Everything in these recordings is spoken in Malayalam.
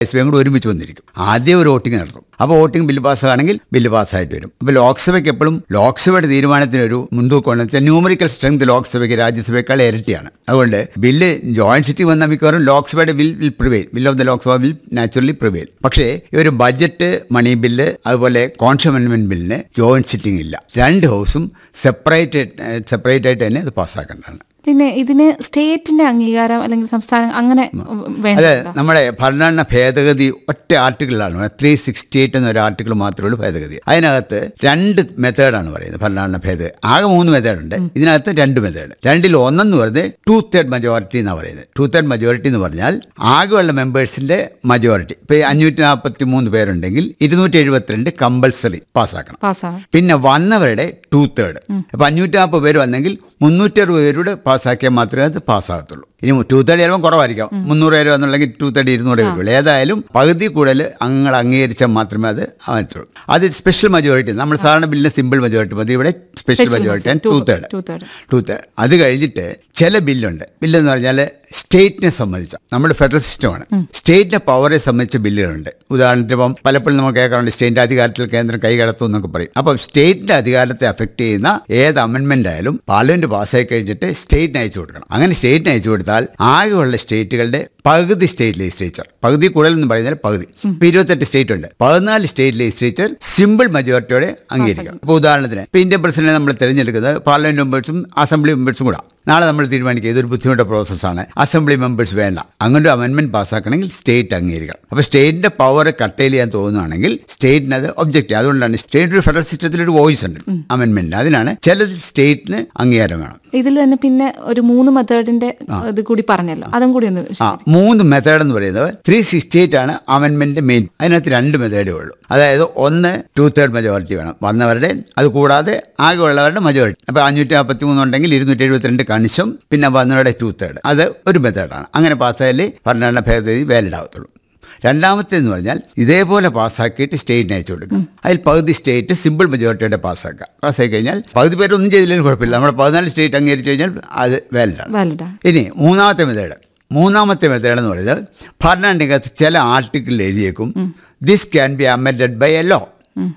എസ് ബി കൂടെ ഒരുമിച്ച് വന്നിരിക്കും ആദ്യം ഒരു വോട്ടിംഗ് നടത്തും അപ്പോൾ വോട്ടിംഗ് ബില്ല് പാസ്സാണെങ്കിൽ ബില്ല് പാസ്സായിട്ട് വരും അപ്പോൾ ലോക്സഭയ്ക്ക് എപ്പോഴും ലോക്സഭയുടെ തീരുമാനത്തിന് ഒരു മുൻതൂക്കമുണ്ടെന്ന് വെച്ചാൽ ന്യൂമറിക്കൽ സ്ട്രെങ്ത് ലോക്സഭയ്ക്ക് രാജ്യസഭയേക്കാൾ ഇരട്ടിയാണ് അതുകൊണ്ട് ബില്ല് ജോയിന്റ് സിറ്റി വന്ന മിക്കവാറും ലോക്സഭയുടെ bill will prevail bill of the Lok Sabha will naturally prevail പക്ഷേ ഈ ഒരു ബജറ്റ് മണി ബില്ല് അതുപോലെ കോൺഷൻ അമെൻമെന്റ് ബില്ലിന് ജോയിന്റ് സിറ്റിംഗ് ഇല്ല രണ്ട് ഹൗസും സെപ്പറേറ്റ് സെപ്പറേറ്റ് ആയിട്ട് തന്നെ അത് പാസ്സാക്കേണ്ടതാണ് പിന്നെ ഇതിന് സ്റ്റേറ്റിന്റെ അംഗീകാരം അല്ലെങ്കിൽ സംസ്ഥാനം അങ്ങനെ വേണ്ട അതെ നമ്മുടെ ഭരണഘടന ഭേദഗതി ഒറ്റ ആർട്ടിക്കിളാണ് ത്രീ സിക്സ്റ്റി എയ്റ്റ് എന്നൊരു ആർട്ടിക്കിൾ മാത്രമേ ഉള്ളൂ ഭേദഗതി അതിനകത്ത് രണ്ട് മെത്തേഡാണ് പറയുന്നത് ഭരണഘടന ഭേദഗതി ആകെ മൂന്ന് മെത്തേഡ് ഉണ്ട് ഇതിനകത്ത് രണ്ട് മെത്തേഡ് രണ്ടിൽ ഒന്നെന്ന് പറയുന്നത് ടു തേർഡ് മജോറിറ്റി എന്നാണ് പറയുന്നത് ടു തേർഡ് മജോറിറ്റി എന്ന് പറഞ്ഞാൽ ആകെയുള്ള മെമ്പേഴ്സിന്റെ മജോറിറ്റി ഇപ്പൊ ഈ അഞ്ഞൂറ്റി നാൽപ്പത്തി മൂന്ന് പേരുണ്ടെങ്കിൽ ഇരുന്നൂറ്റി എഴുപത്തിരണ്ട് കമ്പൽസറി പാസ്സാക്കണം പാസ്സാവും പിന്നെ വന്നവരുടെ ടു തേർഡ് അപ്പൊ അഞ്ഞൂറ്റി നാൽപ്പത് പേര് വന്നെങ്കിൽ മുന്നൂറ്റി അറുപത് പേരുടെ പാസ്സാക്കിയാൽ മാത്രമേ അത് പാസ്സാകത്തുള്ളൂ ഇനി ടു തേർഡ് ചിലപ്പോൾ കുറവായിരിക്കാം മുന്നൂറ് പേര് വന്നുണ്ടെങ്കിൽ ടു തേർഡ് ഇരുന്നൂറ് വരുള്ളൂ ഏതായാലും പകുതി കൂടുതൽ അംഗങ്ങൾ അംഗീകരിച്ചാൽ മാത്രമേ അത് പറ്റുള്ളൂ അത് സ്പെഷ്യൽ മജോറിറ്റി നമ്മൾ സാധാരണ ബില്ലിന് സിമ്പിൾ മജോറിറ്റി മതി ഇവിടെ special majority and two third two third two third അത് കഴിഞ്ഞിട്ട് ചില ബില്ലുണ്ട് ബില്ലെന്ന് പറഞ്ഞാൽ സ്റ്റേറ്റിനെ സംബന്ധിച്ച നമ്മുടെ ഫെഡറൽ സിസ്റ്റമാണ് സ്റ്റേറ്റിന്റെ പവറെ സംബന്ധിച്ച ബില്ലുകളുണ്ട് ഉദാഹരണത്തിന് ഇപ്പം പലപ്പോഴും നമുക്ക് കേൾക്കാറുണ്ട് സ്റ്റേറ്റിന്റെ അധികാരത്തിൽ കേന്ദ്രം കൈകടത്തും എന്നൊക്കെ പറയും അപ്പം സ്റ്റേറ്റിന്റെ അധികാരത്തെ അഫക്റ്റ് ചെയ്യുന്ന ഏത് അമെന്റ്മെന്റ് ആയാലും പാർലമെന്റ് പാസ്സായി കഴിഞ്ഞിട്ട് സ്റ്റേറ്റിന് അയച്ചു കൊടുക്കണം അങ്ങനെ സ്റ്റേറ്റിന് അയച്ചു കൊടുത്താൽ ആകെയുള്ള സ്റ്റേറ്റുകളുടെ പകുതി സ്റ്റേറ്റ് ലെജിസ്ലേച്ചർ പകുതി കൂടുതൽ എന്ന് പറയുന്നത് പകുതി ഇപ്പൊ ഇരുപത്തെട്ട് സ്റ്റേറ്റ് ഉണ്ട് പതിനാല് സ്റ്റേറ്റ് ലെജിസ്ലേച്ചർ സിമ്പിൾ മെജോറിറ്റിയോടെ അംഗീകരിക്കണം ഇപ്പോൾ ഉദാഹരണത്തിന് ഇപ്പോൾ ഇന്ത്യൻ പ്രസിഡന്റ് നമ്മൾ തിരഞ്ഞെടുക്കുന്നത് പാർലമെന്റ് മെമ്പേഴ്സും അസംബ്ലി മെമ്പേഴ്സും കൂടാ നാളെ നമ്മൾ തീരുമാനിക്കുക ഇതൊരു ബുദ്ധിമുട്ട് പ്രോസസ്സാണ് അസംബ്ലി മെമ്പേഴ്സ് വേണ്ട അങ്ങനെ ഒരു അമെന്റ്മെന്റ് പാസ്സാക്കണമെങ്കിൽ സ്റ്റേറ്റ് അംഗീകരിക്കണം അപ്പോൾ സ്റ്റേറ്റിന്റെ പവർ കട്ടയിൽ ചെയ്യാൻ തോന്നുകയാണെങ്കിൽ സ്റ്റേറ്റിന് അത് ഒബ്ജക്റ്റ് ചെയ്യും അതുകൊണ്ടാണ് സ്റ്റേറ്റ് ഒരു ഫെഡറൽ സിസ്റ്റത്തിൽ ഒരു വോയിസ് ഉണ്ട് അമെന്റ്മെന്റ് അതിനാണ് ചില സ്റ്റേറ്റിന് അംഗീകാരം വേണം ഇതിൽ തന്നെ പിന്നെ ഒരു മൂന്ന് മെത്തേഡിന്റെ ഇത് കൂടി പറഞ്ഞല്ലോ അതും കൂടി ഒന്ന് ആ മൂന്ന് മെത്തേഡ് എന്ന് പറയുന്നത് ത്രീ സിക്സ്റ്റി എയ്റ്റ് ആണ് അമെൻമെന്റ് മെയിൻ അതിനകത്ത് രണ്ട് മെത്തേഡേ ഉള്ളൂ അതായത് ഒന്ന് ടു തേർഡ് മെജോറിറ്റി വേണം വന്നവരുടെ അത് കൂടാതെ ആകെ ഉള്ളവരുടെ മെജോറിറ്റി അപ്പോൾ അഞ്ഞൂറ്റി നാൽപ്പത്തി മൂന്ന് ഉണ്ടെങ്കിൽ ഇരുന്നൂറ്റി എഴുപത്തിരണ്ട് കണിശം പിന്നെ വന്നവരുടെ ടു തേർഡ് അത് ഒരു മെത്തേഡാണ് അങ്ങനെ പാസ്സായാലേ ഭരണഘടന ഭേദഗതി വാലിഡ് ആവത്തുള്ളൂ രണ്ടാമത്തെ എന്ന് പറഞ്ഞാൽ ഇതേപോലെ പാസ്സാക്കിയിട്ട് സ്റ്റേറ്റിന് അയച്ചു കൊടുക്കും അതിൽ പകുതി സ്റ്റേറ്റ് സിമ്പിൾ മെജോറിറ്റിയുടെ പാസ്സാക്കുക പാസ്സാക്കി കഴിഞ്ഞാൽ പകുതി പേരൊന്നും ചെയ്തില്ലെങ്കിലും കുഴപ്പമില്ല നമ്മുടെ പതിനാല് സ്റ്റേറ്റ് അംഗീകരിച്ചു കഴിഞ്ഞാൽ അത് വാലിഡാണ് വാലിഡാ ഇനി മൂന്നാമത്തെ മെത്തേഡ് മൂന്നാമത്തെ മെത്തേഡ് എന്ന് പറയുന്നത് ഭരണഘടനയ്ക്കകത്ത് ചില ആർട്ടിക്കിളിൽ എഴുതിയേക്കും this can be amended by a law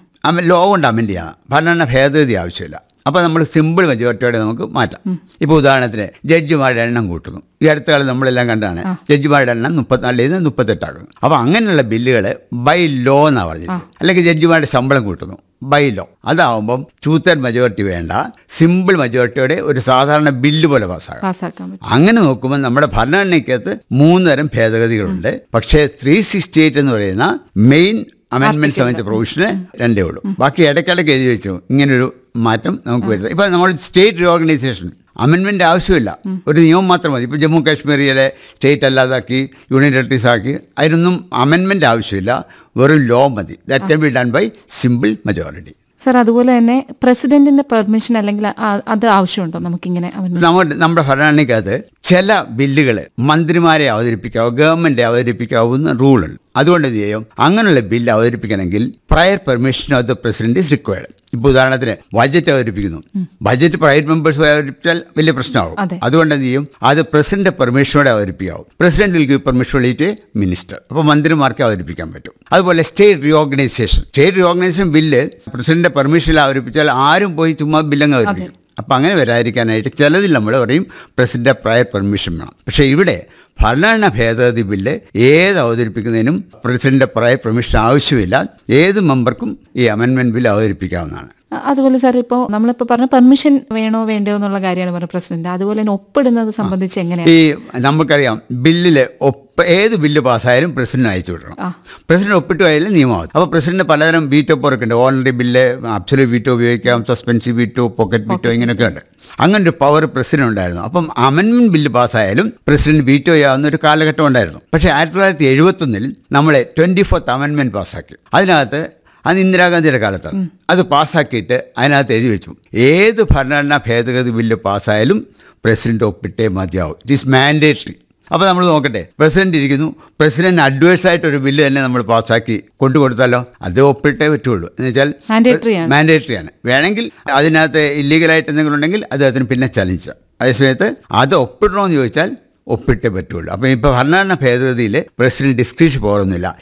law കൊണ്ട് അമെൻഡ് ചെയ്യാം ഭരണഘടന ഭേദഗതി ആവശ്യമില്ല അപ്പോൾ നമ്മൾ സിമ്പിൾ മെജോറിറ്റിയോടെ നമുക്ക് മാറ്റാം ഇപ്പോൾ ഉദാഹരണത്തിന് ജഡ്ജിമാരുടെ എണ്ണം കൂട്ടുന്നു ഈ അടുത്ത കാലം നമ്മളെല്ലാം കണ്ടാണ് ജഡ്ജിമാരുടെ എണ്ണം മുപ്പത്തിനാലിൽ നിന്ന് മുപ്പത്തെട്ടാകുന്നു അപ്പോൾ അങ്ങനെയുള്ള ബില്ലുകൾ ബൈ ലോ എന്നാണ് പറഞ്ഞത് അല്ലെങ്കിൽ ജഡ്ജിമാരുടെ ശമ്പളം കൂട്ടുന്നു ബൈ ലോ അതാവുമ്പം ടൂത്തർ മെജോറിറ്റി വേണ്ട സിമ്പിൾ മെജോറിറ്റിയോടെ ഒരു സാധാരണ ബില്ല് പോലെ പാസ്സാകാം പാസ്സാക്കാൻ പറ്റും അങ്ങനെ നോക്കുമ്പോൾ നമ്മുടെ ഭരണഘടനയ്ക്കകത്ത് മൂന്ന് തരം ഭേദഗതികളുണ്ട് പക്ഷേ ത്രീ സിക്സ്റ്റി എയ്റ്റ് എന്ന് പറയുന്ന മെയിൻ അമെൻമെന്റ് സംബന്ധിച്ച പ്രൊവിഷന് രണ്ടേ ഉള്ളൂ ബാക്കി ഇടയ്ക്കിടയ്ക്ക് എഴുതി വെച്ചു ഇങ്ങനൊരു മാറ്റം നമുക്ക് വരുന്നത് ഇപ്പം നമ്മൾ സ്റ്റേറ്റ് റീഓർഗനൈസേഷൻ അമെൻമെന്റ് ആവശ്യമില്ല ഒരു നിയമം മാത്രം മതി ഇപ്പോൾ ജമ്മു കാശ്മീരിലെ സ്റ്റേറ്റ് അല്ലാതാക്കി യൂണിയൻ ടെറിട്ടറീസ് ആക്കി അതിനൊന്നും അമെൻമെന്റ് ആവശ്യമില്ല വെറും ലോ മതി that can be done by simple majority sir അതുപോലെ തന്നെ പ്രസിഡന്റിന്റെ പെർമിഷൻ അല്ലെങ്കിൽ ആ- അത് ആവശ്യമുണ്ടോ നമുക്കിങ്ങനെ അവൻ നമ്മുടെ നമ്മുടെ ഭരണഘടനയ്ക്കകത്ത് ചില ബില്ലുകൾ മന്ത്രിമാരെ അവതരിപ്പിക്കാവൂ ഗവൺമെന്റ് അവതരിപ്പിക്കാവുന്ന റൂളുണ്ട് അതുകൊണ്ട് എന്ത് ചെയ്യും അങ്ങനെയുള്ള ബില്ല് അവതരിപ്പിക്കണമെങ്കിൽ prior permission of the president is required ഇപ്പോൾ ഉദാഹരണത്തിന് ബജറ്റ് അവതരിപ്പിക്കുന്നു ബജറ്റ് പ്രൈവറ്റ് മെമ്പേഴ്സ് അവതരിപ്പിച്ചാൽ വലിയ പ്രശ്നമാകും അതെ. അതുകൊണ്ട് എന്ത് ചെയ്യും അത് പ്രസിഡന്റ് പെർമിഷനോടെ അവതരിപ്പിക്കാവും പ്രസിഡന്റ് വിൽ ഗിവ് പെർമിഷൻ വിളിയിട്ട് മിനിസ്റ്റർ അപ്പോൾ മന്ത്രിമാർക്ക് അവതരിപ്പിക്കാൻ പറ്റും അതുപോലെ state reorganisation state reorganisation bill president പെർമിഷനിൽ അവതരിപ്പിച്ചാൽ ആരും പോയി ചുമ്മാ ബില്ലങ്ങ് അവതരിപ്പിക്കും അപ്പം അങ്ങനെ വരാതിരിക്കാനായിട്ട് ചിലതിൽ നമ്മൾ പറയും പ്രസിഡന്റ് പ്രയർ പെർമിഷൻ വേണം പക്ഷേ ഇവിടെ ഭരണഘടന ഭേദഗതി ബില്ല് ഏത് അവതരിപ്പിക്കുന്നതിനും പ്രസിഡന്റ് പ്രയർ പെർമിഷൻ ആവശ്യമില്ല ഏത് മെമ്പർക്കും ഈ അമെൻമെന്റ് ബില്ല് അവതരിപ്പിക്കാവുന്നതാണ് അ- അതുപോലെ സാർ ഇപ്പോൾ നമ്മളിപ്പോൾ പറഞ്ഞ പെർമിഷൻ വേണോ വേണ്ടയോ എന്നുള്ള കാര്യമാണ് പറഞ്ഞത് പ്രസിഡന്റ് അതുപോലെ തന്നെ ഒപ്പിടുന്നത് സംബന്ധിച്ച് എങ്ങനെയാണ് ഈ നമുക്കറിയാം ബില്ലിൽ ഒപ്പ് ഏത് ബില്ല് പാസ്സായാലും പ്രസിഡന്റ് അയച്ചു വിടണം ആ. പ്രസിഡന്റ് ഒപ്പിട്ട് പോയാലും നിയമമാകും അപ്പോൾ പ്രസിഡന്റ് പലതരം വീറ്റോ പോറൊക്കെ ഉണ്ട് ഓൾറെഡി ബില്ല് അബ്സൊല്യൂട്ട് വീറ്റോ ഉപയോഗിക്കാം സസ്പെൻസീവ് വീറ്റോ പോക്കറ്റ് വീറ്റോ ഇങ്ങനെയൊക്കെ ഉണ്ട് അങ്ങനെ ഒരു പവർ പ്രസിഡന്റ് ഉണ്ടായിരുന്നു അപ്പം അമെൻമെന്റ് ബില്ല് പാസ്സായാലും പ്രസിഡന്റ് വീറ്റോ ചെയ്യാവുന്ന ഒരു കാലഘട്ടം ഉണ്ടായിരുന്നു പക്ഷേ ആയിരത്തി തൊള്ളായിരത്തി എഴുപത്തൊന്നിൽ നമ്മളെ ട്വന്റി ഫോർത്ത് അമെൻമെന്റ് പാസ്സാക്കി അതിനകത്ത് അത് ഇന്ദിരാഗാന്ധിയുടെ കാലത്താണ് അത് പാസ്സാക്കിയിട്ട് അതിനകത്ത് എഴുതി വെച്ചു ഏത് ഭരണഘടനാ ഭേദഗതി ബില്ല് പാസ്സായാലും പ്രസിഡന്റ് ഒപ്പിട്ടേ മതിയാവും ഇറ്റ് ഈസ് മാൻഡേറ്ററി അപ്പോൾ നമ്മൾ നോക്കട്ടെ പ്രസിഡന്റ് ഇരിക്കുന്നു പ്രസിഡന്റ് അഡ്വൈസ് ആയിട്ട് ഒരു ബില്ല് തന്നെ നമ്മൾ പാസ്സാക്കി കൊണ്ടു കൊടുത്താലോ അത് ഒപ്പിട്ടേ പറ്റുള്ളൂ എന്ന് വെച്ചാൽ Mandatory ആണ്. മാൻഡേറ്ററി ആണ് വേണമെങ്കിൽ അതിനകത്ത് ഇല്ലീഗലായിട്ട് എന്തെങ്കിലും ഉണ്ടെങ്കിൽ അദ്ദേഹത്തിന് പിന്നെ ചലഞ്ച് ചെയ്യാം അതേസമയത്ത് അത് ഒപ്പിടണമെന്ന് ചോദിച്ചാൽ ഒപ്പിട്ടേ പറ്റുള്ളൂ അപ്പം ഇപ്പോൾ ഭരണഘടന ഭേദഗതിയിൽ പ്രസിഡന്റ് ഡിസ്ക്രിപ്ഷൻ പോകണമെന്നില്ല